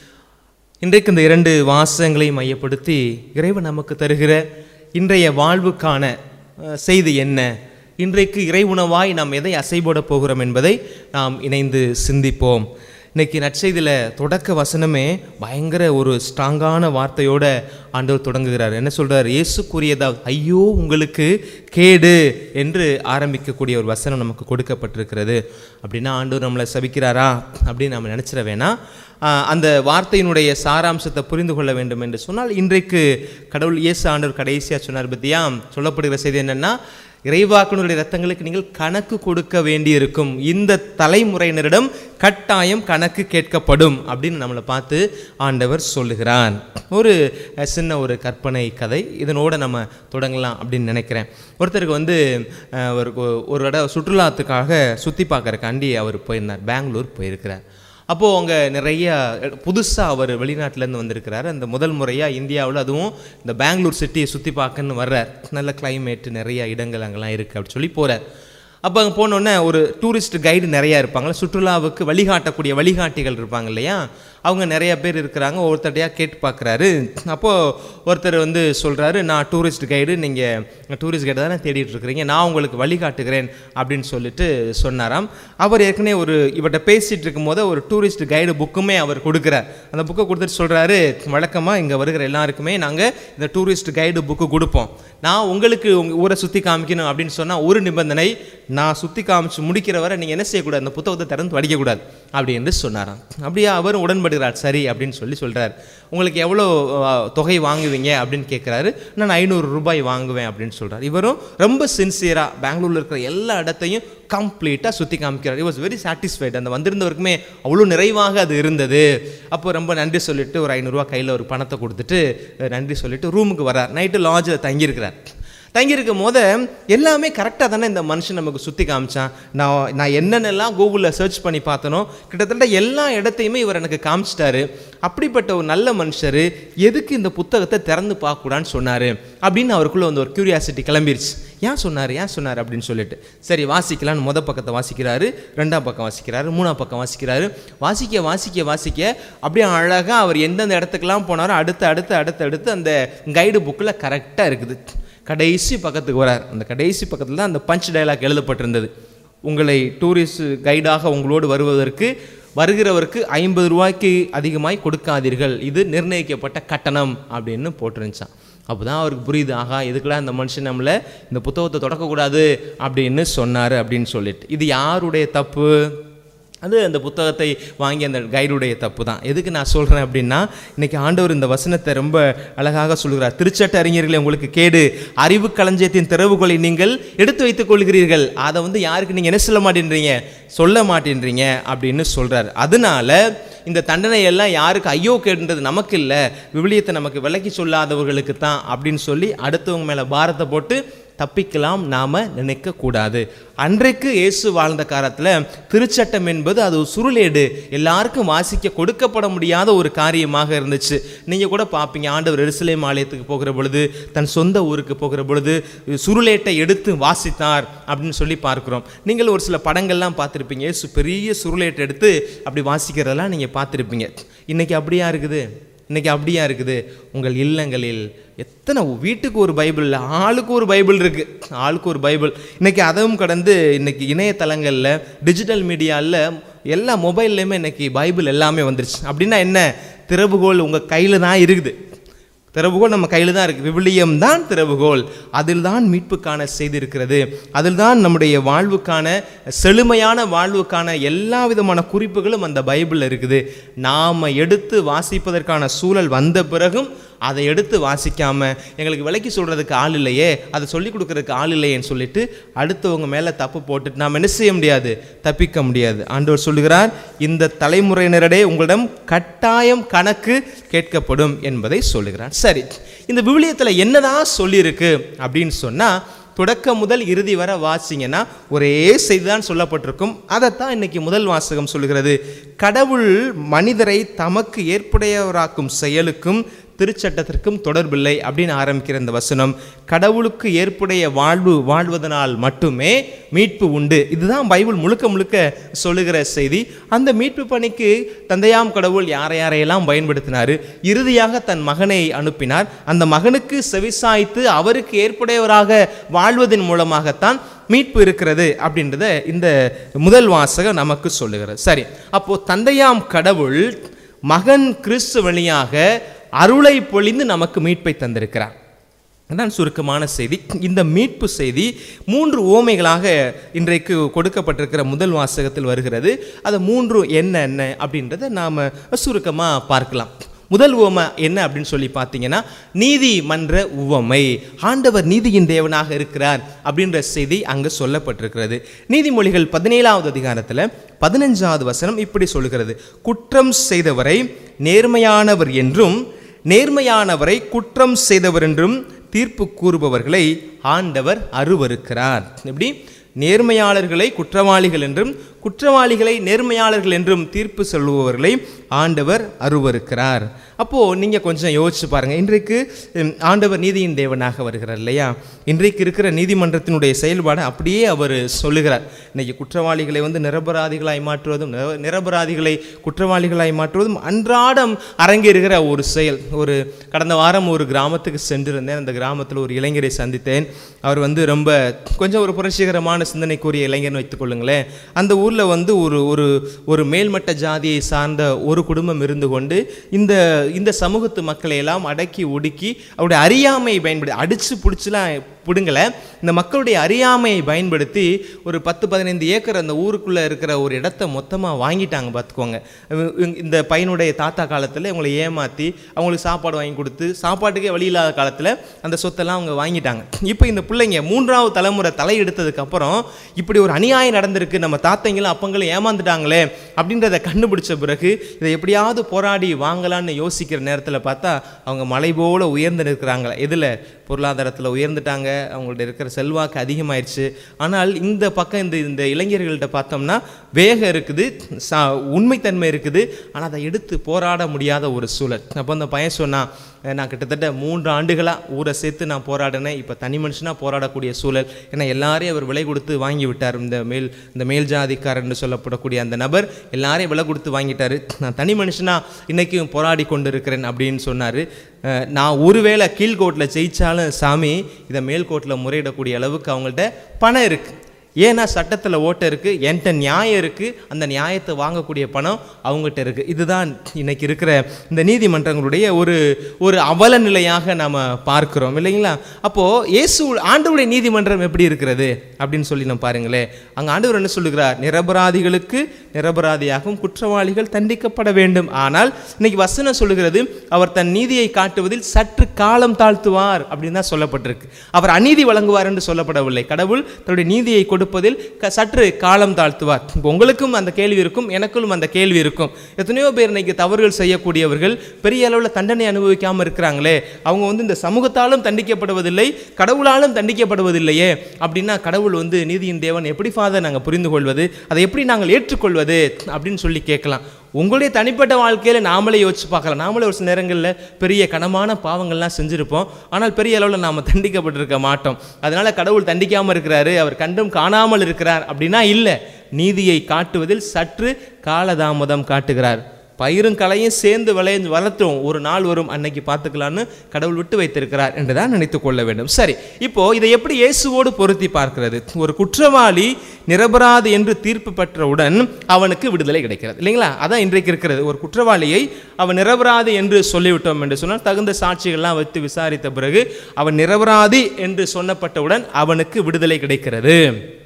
இன்றைக்கு இந்த இரண்டு வாசகங்களை மையப்படுத்தி இறைவன் நமக்கு தருகிற இன்றைய வாழ்வுக்கான அஹ், செய்தி என்ன இன்றைக்கு இறை உணவாய் நாம் எதை அசைபோட போகிறோம் என்பதை நாம் இணைந்து சிந்திப்போம் இன்னைக்கு நற்செய்தியில் தொடக்க வசனமே பயங்கர ஒரு ஸ்ட்ராங்கான வார்த்தையோட ஆண்டவர் தொடங்குகிறார் என்ன சொல்றார் இயேசு கூறியதா ஐயோ உங்களுக்கு கேடு என்று ஆரம்பிக்கக்கூடிய ஒரு வசனம் நமக்கு கொடுக்கப்பட்டிருக்கிறது அப்படின்னா ஆண்டவர் நம்மளை சபிக்கிறாரா அப்படின்னு நம்ம நினச்சிட வேணாம் ஆஹ் அந்த வார்த்தையினுடைய சாராம்சத்தை புரிந்து கொள்ள வேண்டும் என்று சொன்னால் இன்றைக்கு கடவுள் இயேசு ஆண்டவர் கடைசியாக சொன்னார் பத்தியா சொல்லப்படுகிற செய்தி என்னன்னா இறைவாக்கினருடைய ரத்தங்களுக்கு நீங்கள் கணக்கு கொடுக்க வேண்டியிருக்கும் இந்த தலைமுறையினரிடம் கட்டாயம் கணக்கு கேட்கப்படும் அப்படின்னு நம்மளை பார்த்து ஆண்டவர் சொல்லுகிறார் ஒரு அஹ், சின்ன ஒரு கற்பனை கதை இதனோட நம்ம தொடங்கலாம் அப்படின்னு நினைக்கிறேன் ஒருத்தருக்கு வந்து அஹ், ஒரு ஒரு இடம் சுற்றுலாத்துக்காக சுற்றி பார்க்கறக்காண்டி அவர் போயிருந்தார் பெங்களூர் போயிருக்கிறார் அப்போது அங்கே நிறைய புதுசாக அவர் வெளிநாட்டிலேருந்து வந்திருக்கிறார் அந்த முதல் முறையாக இந்தியாவில் அதுவும் இந்த பெங்களூர் சிட்டியை சுற்றி பார்க்கன்னு வர்றார் நல்ல கிளைமேட்டு நிறைய இடங்கள் அங்கெல்லாம் இருக்குது அப்படி சொல்லி போகிறார் அப்போ அங்கே போனோடனே ஒரு டூரிஸ்ட் கைடு நிறையா இருப்பாங்கள்ல சுற்றுலாவுக்கு வழிகாட்டக்கூடிய வழிகாட்டிகள் இருப்பாங்க இல்லையா அவங்க நிறைய பேர் இருக்கிறாங்க ஒருத்தட்டையாக கேட்டு பார்க்குறாரு அப்போது ஒருத்தர் வந்து சொல்கிறாரு நான் டூரிஸ்ட் கைடு நீங்கள் டூரிஸ்ட் கைடு தானே தேடிட்டு இருக்கிறீங்க நான் உங்களுக்கு வழிகாட்டுகிறேன் அப்படின்னு சொல்லிட்டு சொன்னாராம் அவர் ஏற்கனவே ஒரு இவர்கிட்ட பேசிகிட்டு இருக்கும்போது ஒரு டூரிஸ்ட் கைடு புக்குமே அவர் கொடுக்குறார் அந்த புக்கை கொடுத்துட்டு சொல்கிறாரு வழக்கமாக இங்கே வருகிற எல்லாருக்குமே நாங்கள் இந்த டூரிஸ்ட் கைடு புக்கு கொடுப்போம் நான் உங்களுக்கு உங்கள் ஊரை சுற்றி காமிக்கணும் அப்படின்னு சொன்னால் ஒரு நிபந்தனை நான் சுற்றி காமிச்சு முடிக்கிற வரை நீங்கள் என்ன செய்யக்கூடாது அந்த புத்தகத்தை திறந்து படிக்கக்கூடாது அப்படி என்று சொன்னாராம் அப்படியே அவர் உடன்படுகிறார் சரி அப்படின்னு சொல்லி சொல்கிறார் உங்களுக்கு எவ்வளோ அஹ், தொகை வாங்குவீங்க அப்படின்னு கேட்குறாரு நான் ஐநூறு ரூபாய் வாங்குவேன் அப்படின்னு சொல்கிறார் இவரும் ரொம்ப சின்சியராக பெங்களூரில் இருக்கிற எல்லா இடத்தையும் கம்ப்ளீட்டாக சுற்றி காமிக்கிறார் வாஸ் வெரி சாட்டிஸ்ஃபைட் அந்த வந்திருந்தவருக்குமே அவ்வளோ நிறைவாக அது இருந்தது அப்போ ரொம்ப நன்றி சொல்லிட்டு ஒரு ஐநூறுரூவா கையில் ஒரு பணத்தை கொடுத்துட்டு அஹ், நன்றி சொல்லிட்டு ரூமுக்கு வரார் நைட்டு லாட்ஜில் தங்கியிருக்கிறார் தங்கியிருக்கும் போது எல்லாமே கரெக்டாக தானே இந்த மனுஷன் நமக்கு சுற்றி காமிச்சான் நான் நான் என்னென்னலாம் கூகுளில் சர்ச் பண்ணி பார்த்தனோ கிட்டத்தட்ட எல்லா இடத்தையுமே இவர் எனக்கு காமிச்சிட்டாரு அப்படிப்பட்ட ஒரு நல்ல மனுஷர் எதுக்கு இந்த புத்தகத்தை திறந்து பார்க்கக்கூடாதுன்னு சொன்னார் அப்படின்னு அவருக்குள்ளே வந்து ஒரு க்யூரியாசிட்டி கிளம்பிருச்சு ஏன் சொன்னார் ஏன் சொன்னார் அப்படின்னு சொல்லிட்டு சரி வாசிக்கலான்னு முத பக்கத்தை வாசிக்கிறாரு ரெண்டாம் பக்கம் வாசிக்கிறாரு மூணாம் பக்கம் வாசிக்கிறாரு வாசிக்க வாசிக்க வாசிக்க அப்படியே அழகாக அவர் எந்தெந்த இடத்துக்கெல்லாம் போனாரோ அடுத்து அடுத்து அடுத்து அடுத்து அந்த கைடு புக்கில் கரெக்டாக இருக்குது கடைசி பக்கத்துக்கு வரார் அந்த கடைசி பக்கத்தில் தான் அந்த பஞ்ச் டயலாக் எழுதப்பட்டிருந்தது உங்களை டூரிஸ்ட் கைடாக உங்களோடு வருவதற்கு வருகிறவருக்கு ஐம்பது ரூபாய்க்கு அதிகமாய் கொடுக்காதீர்கள் இது நிர்ணயிக்கப்பட்ட கட்டணம் அப்படின்னு போட்டிருந்துச்சான் அப்போ தான் அவருக்கு புரியுது ஆகா இதுக்கெல்லாம் இந்த மனுஷன் நம்மளை இந்த புத்தகத்தை தொடக்கக்கூடாது அப்படின்னு சொன்னார் அப்படின்னு சொல்லிட்டு இது யாருடைய தப்பு அது அந்த புத்தகத்தை வாங்கி அந்த கைடுடைய தப்பு தான் எதுக்கு நான் சொல்கிறேன் அப்படின்னா இன்னைக்கு ஆண்டவர் இந்த வசனத்தை ரொம்ப அழகாக சொல்கிறார் திருச்சட்ட அறிஞர்களே உங்களுக்கு கேடு அறிவு களஞ்சியத்தின் திறவுகளை நீங்கள் எடுத்து வைத்துக் கொள்கிறீர்கள் அதை வந்து யாருக்கு நீங்கள் என்ன சொல்ல மாட்டேன்றீங்க சொல்ல மாட்டேன்றீங்க அப்படின்னு சொல்கிறார் அதனால இந்த தண்டனை எல்லாம் யாருக்கு ஐயோ கேடுன்றது நமக்கு இல்லை விவிலியத்தை நமக்கு விலக்கி சொல்லாதவர்களுக்கு தான் அப்படின்னு சொல்லி அடுத்தவங்க மேலே பாரத்தை போட்டு தப்பிக்கலாம் நாம நினைக்க கூடாது அன்றைக்கு இயேசு வாழ்ந்த காலத்தில் திருச்சட்டம் என்பது அது ஒரு சுருளேடு எல்லாருக்கும் வாசிக்க கொடுக்கப்பட முடியாத ஒரு காரியமாக இருந்துச்சு நீங்கள் கூட பார்ப்பீங்க ஆண்டவர் எருசலேம் ஆலயத்துக்கு போகிற பொழுது தன் சொந்த ஊருக்கு போகிற பொழுது சுருளேட்டை எடுத்து வாசித்தார் அப்படின்னு சொல்லி பார்க்கிறோம் நீங்கள் ஒரு சில படங்கள்லாம் பார்த்துருப்பீங்க இயேசு பெரிய சுருளேட்டை எடுத்து அப்படி வாசிக்கிறதெல்லாம் நீங்கள் பார்த்துருப்பீங்க இன்னைக்கு அப்படியா இருக்குது இன்னைக்கு அப்படியா இருக்குது உங்கள் இல்லங்களில் எத்தனை வீட்டுக்கு ஒரு பைபிள் இல்லை ஆளுக்கு ஒரு பைபிள் இருக்கு ஆளுக்கு ஒரு பைபிள் இன்னைக்கு அதுவும் கடந்து இன்னைக்கு இணையதளங்களில் டிஜிட்டல் மீடியாவில் எல்லா மொபைல்லையுமே இன்னைக்கு பைபிள் எல்லாமே வந்துருச்சு அப்படின்னா என்ன திறவுகோல் உங்கள் கையில் தான் இருக்குது திறவுகோல் நம்ம கையில் தான் இருக்குது விவிலியம் தான் திறவுகோல் அதில் தான் மீட்புக்கான செய்தி இருக்கிறது அதில் தான் நம்முடைய வாழ்வுக்கான செழுமையான வாழ்வுக்கான எல்லா விதமான குறிப்புகளும் அந்த பைபிளில் இருக்குது நாம் எடுத்து வாசிப்பதற்கான சூழல் வந்த பிறகும் அதை எடுத்து வாசிக்காம எங்களுக்கு விலைக்கு சொல்கிறதுக்கு ஆள் இல்லையே அதை சொல்லி கொடுக்கறதுக்கு ஆள் இல்லையேன்னு சொல்லிட்டு அடுத்தவங்க மேலே தப்பு போட்டுட்டு நாம் என்ன செய்ய முடியாது தப்பிக்க முடியாது ஆண்டவர் சொல்லுகிறார் இந்த தலைமுறையினரிடையே உங்களிடம் கட்டாயம் கணக்கு கேட்கப்படும் என்பதை சொல்லுகிறார் சரி இந்த விவிலியத்தில் என்னதான் சொல்லியிருக்கு அப்படின்னு சொன்னால் தொடக்கம் முதல் இறுதி வரை வாசிங்கன்னா ஒரே செய்தி தான் சொல்லப்பட்டிருக்கும் அதைத்தான் இன்னைக்கு முதல் வாசகம் சொல்லுகிறது கடவுள் மனிதரை தமக்கு ஏற்புடையவராக்கும் செயலுக்கும் திருச்சட்டத்திற்கும் தொடர்பில்லை அப்படின்னு ஆரம்பிக்கிற இந்த வசனம் கடவுளுக்கு ஏற்புடைய வாழ்வு வாழ்வதனால் மட்டுமே மீட்பு உண்டு இதுதான் பைபிள் முழுக்க முழுக்க சொல்லுகிற செய்தி அந்த மீட்பு பணிக்கு தந்தையாம் கடவுள் யாரை யாரையெல்லாம் பயன்படுத்தினார் இறுதியாக தன் மகனை அனுப்பினார் அந்த மகனுக்கு செவிசாய்த்து அவருக்கு ஏற்புடையவராக வாழ்வதன் மூலமாகத்தான் மீட்பு இருக்கிறது அப்படின்றத இந்த முதல் வாசகம் நமக்கு சொல்லுகிறது சரி அப்போ தந்தையாம் கடவுள் மகன் கிறிஸ்து வழியாக அருளை பொழிந்து நமக்கு மீட்பை தந்திருக்கிறார் அதான் சுருக்கமான செய்தி இந்த மீட்பு செய்தி மூன்று ஓமைகளாக இன்றைக்கு கொடுக்கப்பட்டிருக்கிற முதல் வாசகத்தில் வருகிறது அது மூன்று என்ன என்ன அப்படின்றத நாம் சுருக்கமாக பார்க்கலாம் முதல் உவமை என்ன அப்படின்னு சொல்லி பார்த்தீங்கன்னா நீதிமன்ற உவமை ஆண்டவர் நீதியின் தேவனாக இருக்கிறார் அப்படின்ற செய்தி அங்கே சொல்லப்பட்டிருக்கிறது நீதிமொழிகள் பதினேழாவது அதிகாரத்தில் பதினஞ்சாவது வசனம் இப்படி சொல்கிறது குற்றம் செய்தவரை நேர்மையானவர் என்றும் நேர்மையானவரை குற்றம் செய்தவர் என்றும் தீர்ப்பு கூறுபவர்களை ஆண்டவர் அருவருக்கிறார் எப்படி நேர்மையாளர்களை குற்றவாளிகள் என்றும் குற்றவாளிகளை நேர்மையாளர்கள் என்றும் தீர்ப்பு சொல்லுபவர்களை ஆண்டவர் அருவருக்கிறார் அப்போது நீங்கள் கொஞ்சம் யோசிச்சு பாருங்கள் இன்றைக்கு ம், ஆண்டவர் நீதியின் தேவனாக வருகிறார் இல்லையா இன்றைக்கு இருக்கிற நீதிமன்றத்தினுடைய செயல்பாடு அப்படியே அவர் சொல்லுகிறார் இன்னைக்கு குற்றவாளிகளை வந்து நிரபராதிகளாய் மாற்றுவதும் நிர- நிரபராதிகளை குற்றவாளிகளாய் மாற்றுவதும் அன்றாடம் அரங்கேறுகிற ஒரு செயல் ஒரு கடந்த வாரம் ஒரு கிராமத்துக்கு சென்றிருந்தேன் அந்த கிராமத்தில் ஒரு இளைஞரை சந்தித்தேன் அவர் வந்து ரொம்ப கொஞ்சம் ஒரு புரட்சிகரமான சிந்தனைக்குரிய இளைஞர்னு வைத்துக்கொள்ளுங்களேன் அந்த ஊரில் வந்து ஒரு ஒரு ஒரு மேல்மட்ட ஜாதியை சார்ந்த ஒரு குடும்பம் இருந்து கொண்டு இந்த இந்த சமூகத்து மக்களை எல்லாம் அடக்கி ஒடுக்கி அவருடைய அறியாமையை பயன்படுத்தி அடித்து பிடிச்சலாம் பிடுங்கலை இந்த மக்களுடைய அறியாமையை பயன்படுத்தி ஒரு பத்து பதினைந்து ஏக்கர் அந்த ஊருக்குள்ளே இருக்கிற ஒரு இடத்த மொத்தமாக வாங்கிட்டாங்க பார்த்துக்கோங்க இவ- இவங்க- இந்த பையனுடைய தாத்தா காலத்தில் இவங்களை ஏமாற்றி அவங்களுக்கு சாப்பாடு வாங்கி கொடுத்து சாப்பாட்டுக்கே வழி இல்லாத காலத்தில் அந்த சொத்தெல்லாம் அவங்க வாங்கிட்டாங்க இப்போ இந்த பிள்ளைங்க மூன்றாவது தலைமுறை தலையெடுத்ததுக்கு அப்புறம் இப்படி ஒரு அநியாயம் நடந்திருக்கு நம்ம தாத்தைங்களும் அப்பங்களும் ஏமாந்துட்டாங்களே அப்படின்றத கண்டுபிடிச்ச பிறகு இதை எப்படியாவது போராடி வாங்கலாம்னு யோசிக்கிற நேரத்தில் பார்த்தா அவங்க மலை போல உயர்ந்து நிற்கிறாங்களே எதில் பொருளாதாரத்தில் உயர்ந்துட்டாங்க அவங்கள்ட்ட இருக்கிற செல்வாக்கு அதிகமாயிருச்சு ஆனால் இந்த பக்கம் இந்த இந்த இளைஞர்கள்ட்ட பார்த்தோம்னா வேகம் இருக்குது சா உண்மைத்தன்மை இருக்குது ஆனால் அதை எடுத்து போராட முடியாத ஒரு சூழல் அப்போ அந்த பையன் சொன்னான் "அஹ், நான் கிட்டத்தட்ட மூன்று ஆண்டுகளாக ஊரை சேர்த்து நான் போராடினேன் இப்போ தனி மனுஷனாக போராடக்கூடிய சூழல் ஏன்னா எல்லாரையும் அவர் விலை கொடுத்து வாங்கி விட்டார் இந்த மேல் இந்த மேல் ஜாதிக்காரர்னு சொல்லப்படக்கூடிய அந்த நபர் எல்லாரையும் விலை கொடுத்து வாங்கிட்டாரு நான் தனி மனுஷனாக இன்னைக்கும் போராடி கொண்டு இருக்கிறேன் அப்படின்னு சொன்னார் நான் ஒருவேளை கீழ்கோட்டில் ஜெயிச்சாலும் சாமி இதை மேல்கோட்டில் முறையிடக்கூடிய அளவுக்கு அவங்கள்ட்ட பணம் இருக்குது ஏன்னா சட்டத்தில் ஓட்டை இருக்குது என்கிட்ட நியாயம் இருக்குது அந்த நியாயத்தை வாங்கக்கூடிய பணம் அவங்ககிட்ட இருக்குது இதுதான் இன்னைக்கு இருக்கிற இந்த நீதிமன்றங்களுடைய ஒரு ஒரு அவல நிலையாக நாம் பார்க்கிறோம் இல்லைங்களா அப்போது இயேசு ஆண்டவருடைய நீதிமன்றம் எப்படி இருக்கிறது அப்படின்னு சொல்லி நம்ம பாருங்களேன் அங்கே ஆண்டவர் என்ன சொல்லுகிறார் நிரபராதிகளுக்கு நிரபராதியாகவும் குற்றவாளிகள் தண்டிக்கப்பட வேண்டும் ஆனால் இன்னைக்கு வசனம் சொல்லுகிறது அவர் தன் நீதியை காட்டுவதில் சற்று காலம் தாழ்த்துவார் அப்படின்னு தான் சொல்லப்பட்டிருக்கு அவர் அநீதி வழங்குவார் என்று சொல்லப்படவில்லை கடவுள் தன்னுடைய நீதியை கொடுப்பதில் கொடுப்பதில் க- சற்று காலம் தாழ்த்துவார் இப்போ உங்களுக்கும் அந்த கேள்வி இருக்கும் எனக்கும் அந்த கேள்வி இருக்கும் எத்தனையோ பேர் இன்னைக்கு தவறுகள் செய்யக்கூடியவர்கள் பெரிய அளவில் தண்டனை அனுபவிக்காமல் இருக்கிறாங்களே அவங்க வந்து இந்த சமூகத்தாலும் தண்டிக்கப்படுவதில்லை கடவுளாலும் தண்டிக்கப்படுவதில்லையே அப்படின்னா கடவுள் வந்து நீதியின் தேவன் எப்படி ஃபாதர் நாங்கள் புரிந்து கொள்வது அதை எப்படி நாங்கள் ஏற்றுக்கொள்வது அப்படின்னு சொல்லி கேட்கலாம் உங்களுடைய தனிப்பட்ட வாழ்க்கையில் நாமளே யோசிச்சு பார்க்கலாம் நாமளே ஒரு சில நேரங்களில் பெரிய கனமான பாவங்கள்லாம் செஞ்சுருப்போம் ஆனால் பெரிய அளவில் நாம் தண்டிக்கப்பட்டிருக்க மாட்டோம் அதனால் கடவுள் தண்டிக்காமல் இருக்கிறாரு அவர் கண்டும் காணாமல் இருக்கிறார் அப்படின்னா இல்லை நீதியை காட்டுவதில் சற்று காலதாமதம் காட்டுகிறார் பயிரும் கலையும் சேர்ந்து விளைஞ்சு வளர்த்தும் ஒரு நாள் வரும் அன்னைக்கு பார்த்துக்கலான்னு கடவுள் விட்டு வைத்திருக்கிறார் என்று தான் நினைத்து கொள்ள வேண்டும் சரி இப்போ இதை எப்படி இயேசுவோடு பொருத்தி பார்க்கிறது ஒரு குற்றவாளி நிரபராது என்று தீர்ப்பு பெற்றவுடன் அவனுக்கு விடுதலை கிடைக்கிறது இல்லைங்களா அதான் இன்றைக்கு இருக்கிறது ஒரு குற்றவாளியை அவன் நிரபராதி என்று சொல்லிவிட்டோம் என்று சொன்னால் தகுந்த சாட்சிகள்லாம் வைத்து விசாரித்த பிறகு அவன் நிரபராதி என்று சொன்னப்பட்டவுடன் அவனுக்கு விடுதலை கிடைக்கிறது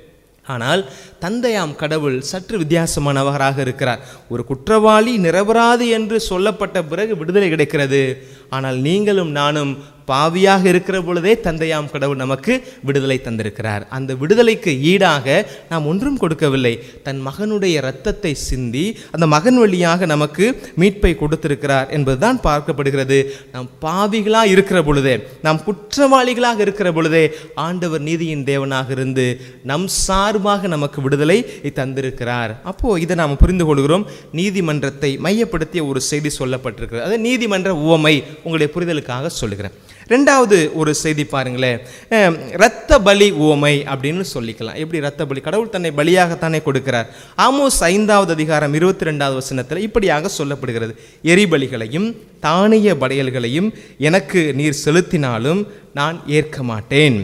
ஆனால் தந்தையாம் கடவுள் சற்று வித்தியாசமானவராக இருக்கிறார் ஒரு குற்றவாளி நிரபராதி என்று சொல்லப்பட்ட பிறகு விடுதலை கிடைக்கிறது ஆனால் நீங்களும் நானும் பாவியாக இருக்கிற பொழுதே தந்தையாம் கடவுள் நமக்கு விடுதலை தந்திருக்கிறார் அந்த விடுதலைக்கு ஈடாக நாம் ஒன்றும் கொடுக்கவில்லை தன் மகனுடைய இரத்தத்தை சிந்தி அந்த மகன் வழியாக நமக்கு மீட்பை கொடுத்திருக்கிறார் என்பதுதான் பார்க்கப்படுகிறது நாம் பாவிகளாக இருக்கிற பொழுதே நாம் குற்றவாளிகளாக இருக்கிற பொழுதே ஆண்டவர் நீதியின் தேவனாக இருந்து நம் சார்பாக நமக்கு விடுதலை தந்திருக்கிறார் அப்போ இதை நாம் புரிந்து கொள்கிறோம் நீதிமன்றத்தை மையப்படுத்திய ஒரு செய்தி சொல்லப்பட்டிருக்கிறது அது நீதிமன்ற உவமை உங்களுடைய புரிதலுக்காக சொல்லுகிறேன் ரெண்டாவது ஒரு செய்தி பாருங்களேன் அஹ், இரத்த பலி உவமை அப்படின்னு சொல்லிக்கலாம் எப்படி இரத்த பலி கடவுள் தன்னை பலியாகத்தானே கொடுக்கிறார் ஆமோஸ் ஐந்தாவது அதிகாரம் இருபத்தி ரெண்டாவது வசனத்தில் இப்படியாக சொல்லப்படுகிறது எரிபலிகளையும் தானிய படையல்களையும் எனக்கு நீர் செலுத்தினாலும் நான் ஏற்க மாட்டேன்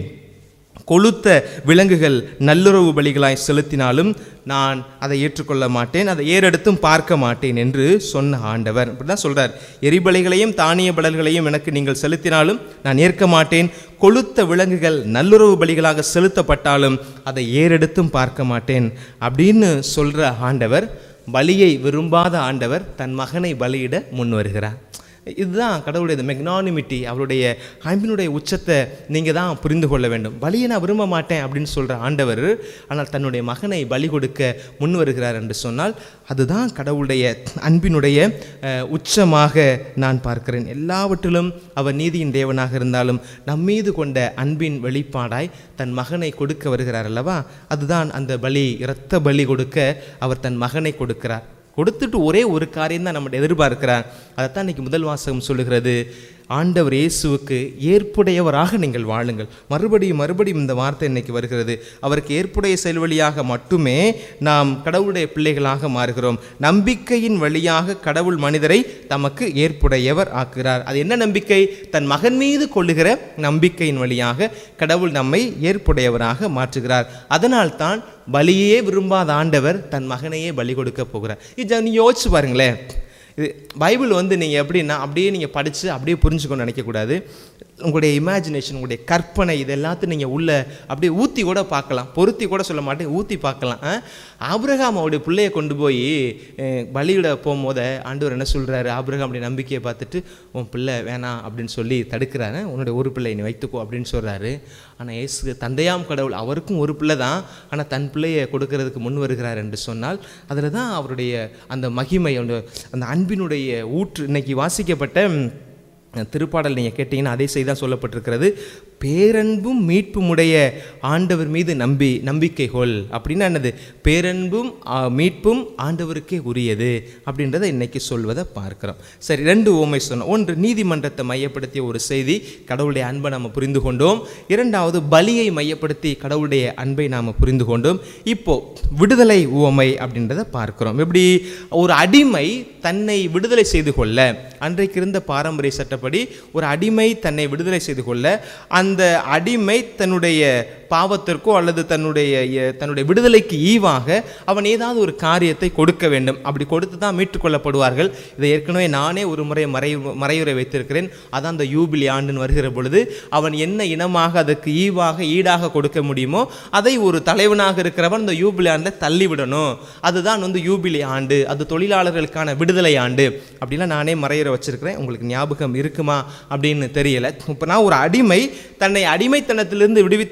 கொளுத்த விலங்குகள் நல்லுறவு பலிகளாய் செலுத்தினாலும் நான் அதை ஏற்றுக்கொள்ள மாட்டேன் அதை ஏறெடுத்தும் பார்க்க மாட்டேன் என்று சொன்ன ஆண்டவர் இப்படி தான் சொல்கிறார் எரிபலிகளையும் தானிய பலல்களையும் எனக்கு நீங்கள் செலுத்தினாலும் நான் ஏற்க மாட்டேன் கொளுத்த விலங்குகள் நல்லுறவு பலிகளாக செலுத்தப்பட்டாலும் அதை ஏறெடுத்தும் பார்க்க மாட்டேன் அப்படின்னு சொல்கிற ஆண்டவர் பலியை விரும்பாத ஆண்டவர் தன் மகனை பலியிட முன் வருகிறார் இதுதான் கடவுளுடைய மெக்னானிமிட்டி அவருடைய அன்பினுடைய உச்சத்தை நீங்கள் தான் புரிந்து கொள்ள வேண்டும் பலியை நான் விரும்ப மாட்டேன் அப்படின்னு சொல்கிற ஆண்டவர் ஆனால் தன்னுடைய மகனை பலி கொடுக்க முன் வருகிறார் என்று சொன்னால் அதுதான் கடவுளுடைய அன்பினுடைய அஹ், உச்சமாக நான் பார்க்கிறேன் எல்லாவற்றிலும் அவர் நீதியின் தேவனாக இருந்தாலும் நம்மீது கொண்ட அன்பின் வெளிப்பாடாய் தன் மகனை கொடுக்க வருகிறார் அல்லவா அதுதான் அந்த பலி இரத்த பலி கொடுக்க அவர் தன் மகனை கொடுக்கிறார் கொடுத்துட்டு ஒரே ஒரு காரியம் தான் நம்ம எதிர்பார்க்கிறார் அதைத்தான் இன்னைக்கு முதல் வாசகம் சொல்லுகிறது ஆண்டவர் இயேசுவுக்கு ஏற்புடையவராக நீங்கள் வாழுங்கள் மறுபடியும் மறுபடியும் இந்த வார்த்தை இன்னைக்கு வருகிறது அவருக்கு ஏற்புடைய செயல்வழியாக மட்டுமே நாம் கடவுளுடைய பிள்ளைகளாக மாறுகிறோம் நம்பிக்கையின் வழியாக கடவுள் மனிதரை தமக்கு ஏற்புடையவர் ஆக்குகிறார் அது என்ன நம்பிக்கை தன் மகன் மீது கொள்ளுகிற நம்பிக்கையின் வழியாக கடவுள் நம்மை ஏற்புடையவராக மாற்றுகிறார் அதனால்தான் பலியே விரும்பாத ஆண்டவர் தன் மகனையே பலி கொடுக்க போகிறார் இது நீ யோசிச்சு பாருங்களேன் இது பைபிள் வந்து நீங்கள் எப்படின்னா அப்படியே நீங்கள் படித்து அப்படியே புரிஞ்சுக்கணும்னு நினைக்கக்கூடாது உங்களுடைய இமேஜினேஷன் உங்களுடைய கற்பனை இது எல்லாத்தையும் நீங்கள் உள்ள அப்படியே ஊற்றி கூட பார்க்கலாம் பொருத்தி கூட சொல்ல மாட்டேன் ஊற்றி பார்க்கலாம் ஆ? ஆபிரகாம் அவருடைய பிள்ளையை கொண்டு போய் அஹ், பலியிட போகும்போது ஆண்டவர் என்ன சொல்கிறாரு ஆபிரகாமுடைய நம்பிக்கையை பார்த்துட்டு உன் பிள்ளை வேணாம் அப்படின்னு சொல்லி தடுக்கிறாரு உன்னுடைய ஒரு பிள்ளை நீ வைத்துக்கோ அப்படின்னு சொல்கிறாரு ஆனால் இயேசு தந்தையாம் கடவுள் அவருக்கும் ஒரு பிள்ளை தான் ஆனால் தன் பிள்ளையை கொடுக்கறதுக்கு முன் வருகிறார் என்று சொன்னால் அதில் தான் அவருடைய அந்த மகிமை அந்த அந்த அன்பினுடைய ஊற்று இன்னைக்கு வாசிக்கப்பட்ட ம், திருப்பாடல் நீங்கள் கேட்டிங்கன்னா அதே செய்தி தான் சொல்லப்பட்டிருக்கிறது பேரன்பும் மீட்புமுடைய ஆண்டவர் மீது நம்பி நம்பிக்கை கொள் அப்படின்னா என்னது பேரன்பும் ஆ, மீட்பும் ஆண்டவருக்கே உரியது அப்படின்றத இன்னைக்கு சொல்வதை பார்க்கிறோம் சரி ரெண்டு ஓமை சொன்னோம் ஒன்று நீதிமன்றத்தை மையப்படுத்திய ஒரு செய்தி கடவுளுடைய அன்பை நாம் புரிந்து கொண்டோம் இரண்டாவது பலியை மையப்படுத்தி கடவுளுடைய அன்பை நாம் புரிந்து கொண்டோம் இப்போ விடுதலை உவமை அப்படின்றத பார்க்கிறோம் எப்படி ஒரு அடிமை தன்னை விடுதலை செய்து கொள்ள அன்றைக்கு இருந்த பாரம்பரிய சட்டப்படி ஒரு அடிமை தன்னை விடுதலை செய்து கொள்ள அந்த அடிமை தன்னுடைய பாவத்திற்கோ அல்லது தன்னுடைய எ- தன்னுடைய விடுதலைக்கு ஈவாக அவன் ஏதாவது ஒரு காரியத்தை கொடுக்க வேண்டும் அப்படி கொடுத்து தான் மீட்டுக்கொள்ளப்படுவார்கள் இதை ஏற்கனவே நானே ஒரு முறை மறை மறையுறை வைத்திருக்கிறேன் அதான் அந்த யூபிலி ஆண்டுன்னு வருகிற பொழுது அவன் என்ன இனமாக அதற்கு ஈவாக ஈடாக கொடுக்க முடியுமோ அதை ஒரு தலைவனாக இருக்கிறவன் அந்த யூபிலி ஆண்டை தள்ளிவிடணும் அதுதான் வந்து யூபிலி ஆண்டு அது தொழிலாளர்களுக்கான விடுதலை ஆண்டு அப்படிலாம் நானே மறையுறை வச்சிருக்கிறேன் உங்களுக்கு ஞாபகம் இருக்குமா அப்படின்னு தெரியல இப்போ நான் ஒரு அடிமை தன்னை அடிமைத்தனத்திலிருந்து விடுவித்துக் கொள்வதற்கு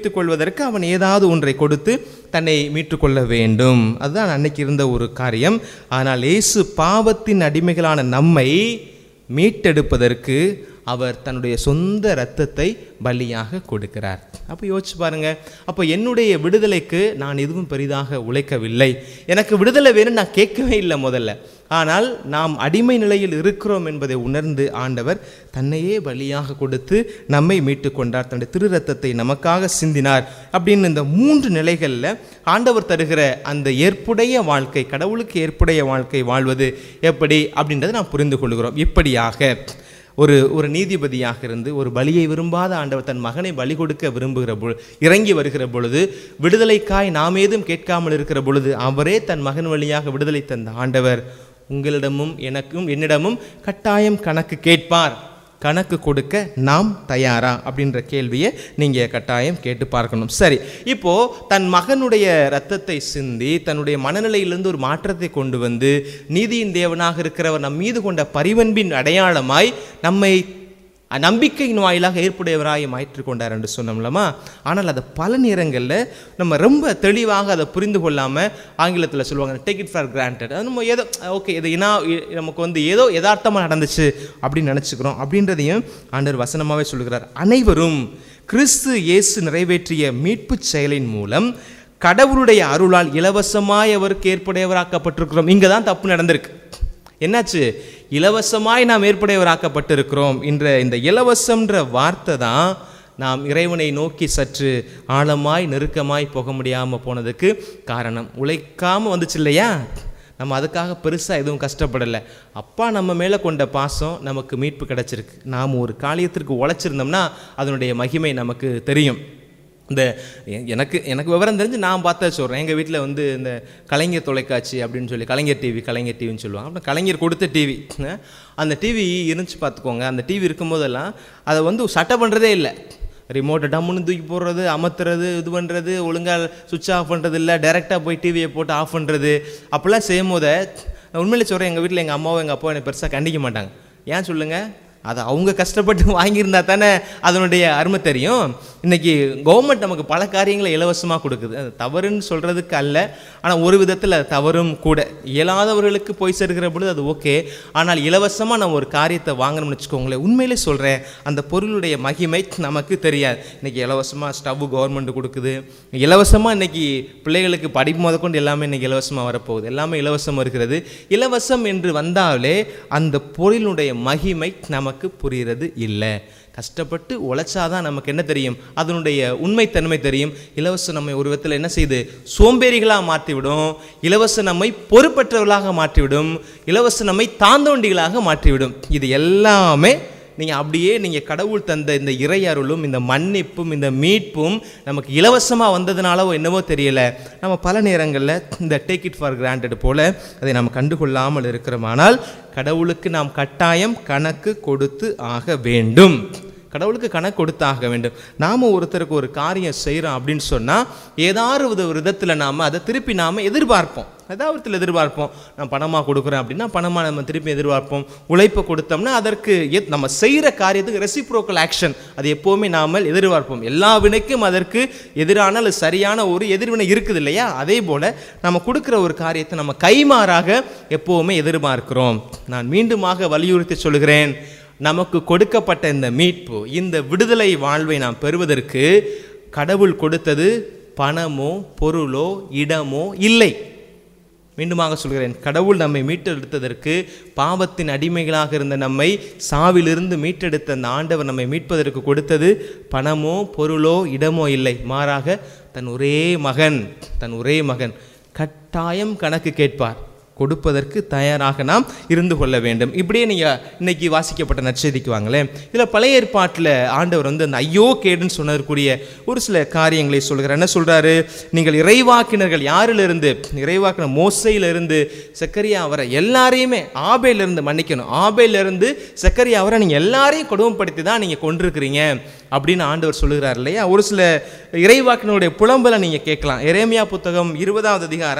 மீட்பதற்கு அவன் ஏதாவது ஒன்றை கொடுத்து தன்னை மீட்டுக்கொள்ள வேண்டும் அதுதான் அன்னைக்கு இருந்த ஒரு காரியம் ஆனால் இயேசு பாவத்தின் அடிமைகளான நம்மை மீட்டெடுப்பதற்கு அவர் தன்னுடைய சொந்த இரத்தத்தை பலியாக கொடுக்கிறார் அப்போ யோசிச்சு பாருங்க அப்போ என்னுடைய விடுதலைக்கு நான் எதுவும் பெரிதாக உழைக்கவில்லை எனக்கு விடுதலை வேணும் நான் கேட்கவே இல்லை முதல்ல ஆனால் நாம் அடிமை நிலையில் இருக்கிறோம் என்பதை உணர்ந்து ஆண்டவர் தன்னையே பலியாக கொடுத்து நம்மை மீட்டு கொண்டார் தன்னுடைய திரு ரத்தத்தை நமக்காக சிந்தினார் அப்படின்னு இந்த மூன்று நிலைகளில் ஆண்டவர் தருகிற அந்த ஏற்புடைய வாழ்க்கை கடவுளுக்கு ஏற்புடைய வாழ்க்கை வாழ்வது எப்படி அப்படின்றத நாம் புரிந்து கொள்கிறோம் இப்படியாக ஒரு ஒரு நீதிபதியாக இருந்து ஒரு பலியை விரும்பாத ஆண்டவர் தன் மகனை பலி கொடுக்க விரும்புகிற பொழுது இறங்கி வருகிற பொழுது விடுதலைக்காய் நாம் ஏதும் கேட்காமல் இருக்கிற பொழுது அவரே தன் மகன் வழியாக விடுதலை தந்த ஆண்டவர் உங்களிடமும் எனக்கும் என்னிடமும் கட்டாயம் கணக்கு கேட்பார் கணக்கு கொடுக்க நாம் தயாரா அப்படின்ற கேள்வியை நீங்கள் கட்டாயம் கேட்டு பார்க்கணும் சரி இப்போ தன் மகனுடைய ரத்தத்தை சிந்தி தன்னுடைய மனநிலையிலிருந்து ஒரு மாற்றத்தை கொண்டு வந்து நீதியின் தேவனாக இருக்கிறவர் நம் மீது கொண்ட பரிவன்பின் அடையாளமாய் நம்மை நம்பிக்கையின் வாயிலாக ஏற்புடையவராய் மாற்றிக் கொண்டார் என்று சொன்னோம்லமா ஆனால் அதை பல நேரங்களில் நம்ம ரொம்ப தெளிவாக அதை புரிந்து கொள்ளாமல் ஆங்கிலத்தில் சொல்லுவாங்க டேக் இட் ஃபார் கிராண்டட் அது நம்ம ஏதோ ஓகே இது ஏன்னா நமக்கு வந்து ஏதோ யதார்த்தமாக நடந்துச்சு அப்படின்னு நினச்சிக்கிறோம் அப்படின்றதையும் ஆண்டவர் வசனமாகவே சொல்கிறார் அனைவரும் கிறிஸ்து இயேசு நிறைவேற்றிய மீட்புச் செயலின் மூலம் கடவுளுடைய அருளால் இலவசமாய் அவருக்கு ஏற்புடையவராக்கப்பட்டிருக்கிறோம் இங்கே தான் தப்பு நடந்திருக்கு என்னாச்சு இலவசமாய் நாம் ஏற்புடையவராக்கப்பட்டிருக்கிறோம் என்ற இந்த இலவசம்ன்ற வார்த்தை தான் நாம் இறைவனை நோக்கி சற்று ஆழமாய் நெருக்கமாய் போக முடியாமல் போனதுக்கு காரணம் உழைக்காமல் வந்துச்சு இல்லையா நம்ம அதுக்காக பெருசாக எதுவும் கஷ்டப்படலை அப்பா நம்ம மேலே கொண்ட பாசம் நமக்கு மீட்பு கிடச்சிருக்கு நாம் ஒரு காரியத்திற்கு உழைச்சிருந்தோம்னா அதனுடைய மகிமை நமக்கு தெரியும் இந்த எ- எனக்கு எனக்கு விவரம் தெரிஞ்சு நான் பார்த்தா சொல்கிறேன் எங்கள் வீட்டில் வந்து இந்த கலைஞர் தொலைக்காட்சி அப்படின்னு சொல்லி கலைஞர் டிவி கலைஞர் டிவின்னு சொல்லுவாங்க அப்புறம் கலைஞர் கொடுத்த டிவி அந்த டிவி இருந்துச்சு பார்த்துக்கோங்க அந்த டிவி இருக்கும்போதெல்லாம் அதை வந்து சட்டை பண்ணுறதே இல்லை ரிமோட்டை டம்முன்னு தூக்கி போடுறது அமர்த்துறது இது பண்ணுறது ஒழுங்காக சுவிட்ச் ஆஃப் பண்ணுறது இல்லை டேரெக்டாக போய் டிவியை போட்டு ஆஃப் பண்ணுறது அப்படிலாம் செய்யும் போது நான் உண்மையிலே சொல்கிறேன் எங்கள் வீட்டில் எங்கள் அம்மாவும் எங்கள் அப்பாவும் என்னை பெருசாக கண்டிக்க மாட்டாங்க ஏன் சொல்லுங்கள் அது அவங்க கஷ்டப்பட்டு வாங்கியிருந்தா தானே அதனுடைய அருமை தெரியும் இன்னைக்கு கவர்மெண்ட் நமக்கு பல காரியங்களை இலவசமாக கொடுக்குது அது தவறுன்னு சொல்கிறதுக்கு அல்ல ஆனால் ஒரு விதத்தில் அது தவறும் கூட இயலாதவர்களுக்கு போய் சேர்க்கிற பொழுது அது ஓகே ஆனால் இலவசமாக நம்ம ஒரு காரியத்தை வாங்கணும்னு வச்சுக்கோங்களேன் உண்மையிலே சொல்கிறேன் அந்த பொருளுடைய மகிமை நமக்கு தெரியாது இன்னைக்கு இலவசமாக ஸ்டவ் கவர்மெண்ட் கொடுக்குது இலவசமாக இன்னைக்கு பிள்ளைகளுக்கு படிப்பு முதற்கொண்டு எல்லாமே இன்னைக்கு இலவசமாக வரப்போகுது எல்லாமே இலவசம் இருக்கிறது இலவசம் என்று வந்தாலே அந்த பொருளினுடைய மகிமை நமக்கு புரிகிறது இல்லை கஷ்டப்பட்டு உழைச்சாதான் நமக்கு என்ன தெரியும் அதனுடைய உண்மைத்தன்மை தெரியும் இலவசம் நம்மை ஒரு விதத்தில் என்ன செய்யுது சோம்பேறிகளாக மாற்றிவிடும் இலவச நம்மை பொறுப்பற்றவர்களாக மாற்றிவிடும் இலவச நம்மை தாந்தோண்டிகளாக மாற்றிவிடும் இது எல்லாமே நீங்கள் அப்படியே நீங்கள் கடவுள் தந்த இந்த இறை அருளும் இந்த மன்னிப்பும் இந்த மீட்பும் நமக்கு இலவசமாக வந்ததுனாலவோ என்னவோ தெரியல நம்ம பல நேரங்களில் இந்த டேக் இட் ஃபார் கிராண்டட் போல அதை நாம் கண்டுகொள்ளாமல் இருக்கிறோமானால் கடவுளுக்கு நாம் கட்டாயம் கணக்கு கொடுத்து ஆக வேண்டும் கடவுளுக்கு கணக்கு கொடுத்தாக வேண்டும் நாம் ஒருத்தருக்கு ஒரு காரியம் செய்கிறோம் அப்படின்னு சொன்னால் ஏதாவது ஒரு விதத்தில் நாம் அதை திருப்பி நாம் எதிர்பார்ப்போம் ஏதாவது விதத்தில் எதிர்பார்ப்போம் நான் பணமாக கொடுக்குறேன் அப்படின்னா பணமாக நம்ம திருப்பி எதிர்பார்ப்போம் உழைப்பை கொடுத்தோம்னா அதற்கு எத்- நம்ம செய்கிற காரியத்துக்கு ரெசிப்ரோக்கல் ஆக்ஷன் அது எப்போவுமே நாம் எதிர்பார்ப்போம் எல்லா வினைக்கும் அதற்கு எதிரான அல்லது சரியான ஒரு எதிர்வினை இருக்குது இல்லையா அதே போல் நம்ம கொடுக்குற ஒரு காரியத்தை நம்ம கைமாறாக எப்போவுமே எதிர்பார்க்கிறோம் நான் மீண்டுமாக வலியுறுத்தி சொல்கிறேன் நமக்கு கொடுக்கப்பட்ட இந்த மீட்பு இந்த விடுதலை வாழ்வை நாம் பெறுவதற்கு கடவுள் கொடுத்தது பணமோ பொருளோ இடமோ இல்லை மீண்டுமாக சொல்கிறேன் கடவுள் நம்மை மீட்டெடுத்ததற்கு பாவத்தின் அடிமைகளாக இருந்த நம்மை சாவிலிருந்து மீட்டெடுத்த அந்த ஆண்டவர் நம்மை மீட்பதற்கு கொடுத்தது பணமோ பொருளோ இடமோ இல்லை மாறாக தன் ஒரே மகன் தன் ஒரே மகன் கட்டாயம் கணக்கு கேட்பார் கொடுப்பதற்கு தயாராக நாம் இருந்து கொள்ள வேண்டும் இப்படியே நீங்கள் இன்னைக்கு வாசிக்கப்பட்ட நற்செய்திக்கு வாங்களேன் இதில் பழைய ஏற்பாட்டில் ஆண்டவர் வந்து அந்த ஐயோ கேடுன்னு சொன்னதற்குரிய ஒரு சில காரியங்களை சொல்கிறார் என்ன சொல்கிறாரு நீங்கள் இறைவாக்கினர்கள் யாரிலிருந்து இறைவாக்கினர் மோசையிலிருந்து செக்கரியா அவரை எல்லாரையுமே ஆபேலிருந்து மன்னிக்கணும் ஆபேலிருந்து செக்கரியா அவரை நீங்கள் எல்லாரையும் கொடுமைப்படுத்தி தான் நீங்கள் கொண்டிருக்கிறீங்க அப்படின்னு ஆண்டவர் சொல்லுகிறார் இல்லையா ஒரு சில இறைவாக்கினருடைய புலம்பலை நீங்கள் கேட்கலாம் எரேமியா புத்தகம் இருபதாவது அதிகாரம்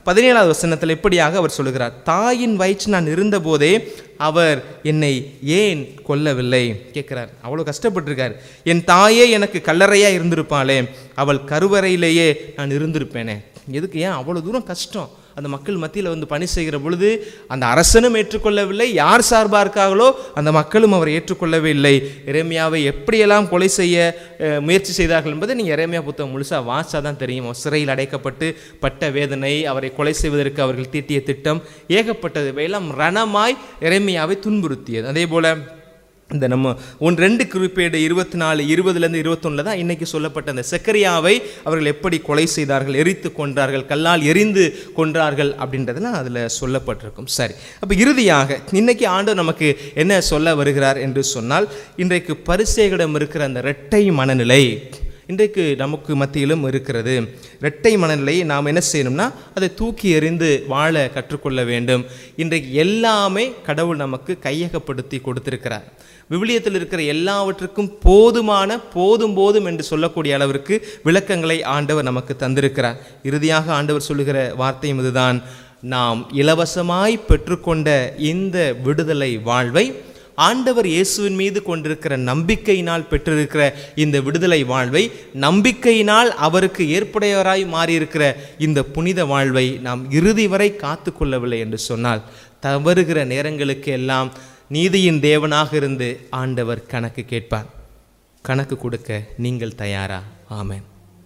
பதினேழாவது வசனத்தில் இப்படியாக அவர் சொல்லுகிறார் தாயின் வயிற்று நான் இருந்தபோதே அவர் என்னை ஏன் கொல்லவில்லை கேட்கிறார் அவ்வளோ கஷ்டப்பட்டிருக்கார் என் தாயே எனக்கு கல்லறையா இருந்திருப்பாளே அவள் கருவறையிலேயே நான் இருந்திருப்பேனே எதுக்கு ஏன் அவ்வளோ தூரம் கஷ்டம் அந்த மக்கள் மத்தியில் வந்து பணி செய்கிற பொழுது அந்த அரசனும் ஏற்றுக்கொள்ளவில்லை யார் சார்பாக இருக்காங்களோ அந்த மக்களும் அவரை ஏற்றுக்கொள்ளவே இல்லை இறைமையாவை எப்படியெல்லாம் கொலை செய்ய அஹ், முயற்சி செய்தார்கள் என்பதை நீங்கள் இறைமையா புத்தகம் முழுசாக வாசா தான் தெரியும் அவர் சிறையில் அடைக்கப்பட்டு பட்ட வேதனை அவரை கொலை செய்வதற்கு அவர்கள் தீட்டிய திட்டம் ஏகப்பட்டது இவையெல்லாம் ரணமாய் இறைமையாவை துன்புறுத்தியது அதே போல இந்த நம்ம ஒன் ரெண்டு குறிப்பேடு இருபத்தி நாலு இருபதுலேருந்து இருபத்தொன்னில் தான் இன்னைக்கு சொல்லப்பட்ட அந்த செக்கரியாவை அவர்கள் எப்படி கொலை செய்தார்கள் எரித்து கொன்றார்கள் கல்லால் எரிந்து கொன்றார்கள் அப்படின்றதெல்லாம் அதில் சொல்லப்பட்டிருக்கும் சரி அப்போ இறுதியாக இன்னைக்கு ஆண்டு நமக்கு என்ன சொல்ல வருகிறார் என்று சொன்னால் இன்றைக்கு பரிசேகளிடம் இருக்கிற அந்த இரட்டை மனநிலை இன்றைக்கு நமக்கு மத்தியிலும் இருக்கிறது இரட்டை மனநிலையை நாம் என்ன செய்யணும்னா அதை தூக்கி எறிந்து வாழ கற்றுக்கொள்ள வேண்டும் இன்றைக்கு எல்லாமே கடவுள் நமக்கு கையகப்படுத்தி கொடுத்திருக்கிறார் விவிலியத்தில் இருக்கிற எல்லாவற்றுக்கும் போதுமான போதும் போதும் என்று சொல்லக்கூடிய அளவிற்கு விளக்கங்களை ஆண்டவர் நமக்கு தந்திருக்கிறார் இறுதியாக ஆண்டவர் சொல்லுகிற வார்த்தையும் இதுதான் நாம் இலவசமாய் பெற்றுக்கொண்ட இந்த விடுதலை வாழ்வை ஆண்டவர் இயேசுவின் மீது கொண்டிருக்கிற நம்பிக்கையினால் பெற்றிருக்கிற இந்த விடுதலை வாழ்வை நம்பிக்கையினால் அவருக்கு ஏற்புடையவராய் மாறியிருக்கிற இந்த புனித வாழ்வை நாம் இறுதி வரை காத்து கொள்ளவில்லை என்று சொன்னால் தவறுகிற நேரங்களுக்கு எல்லாம் நீதியின் தேவனாக இருந்து ஆண்டவர் கணக்கு கேட்பார் கணக்கு கொடுக்க நீங்கள் தயாரா ஆமென்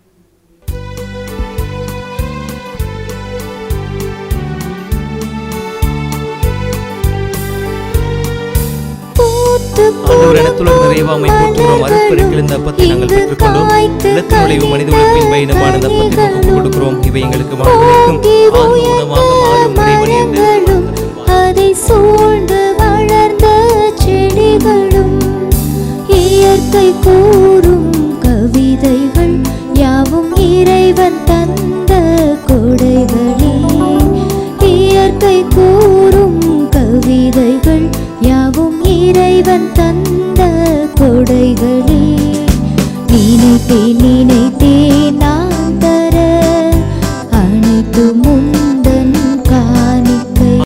ஆண்டவர் இடத்துல நிறைவாமை போற்றுகிறோம் அருட்பெருக்கில் இந்த அப்பத்தை நாங்கள் பெற்றுக்கொண்டோம் இல்லத்து நுழைவு மனித உழைப்பின் பயணமான இந்த அப்பத்தை நமக்கு கொடுக்கிறோம் இவை எங்களுக்கு வாழ்வழைக்கும் ஆன்ம உணவாக மாறும் இறைவன் என்று அதை சூழ்ந்து வளர்ந்த செடிகளும் இயற்கை கூறும் கவிதைகள் யாவும் இறைவன் தந்த கொடைகளே இயற்கை கூறும் கவிதைகள் யாவும் இறைவன் தந்த கொடைகளே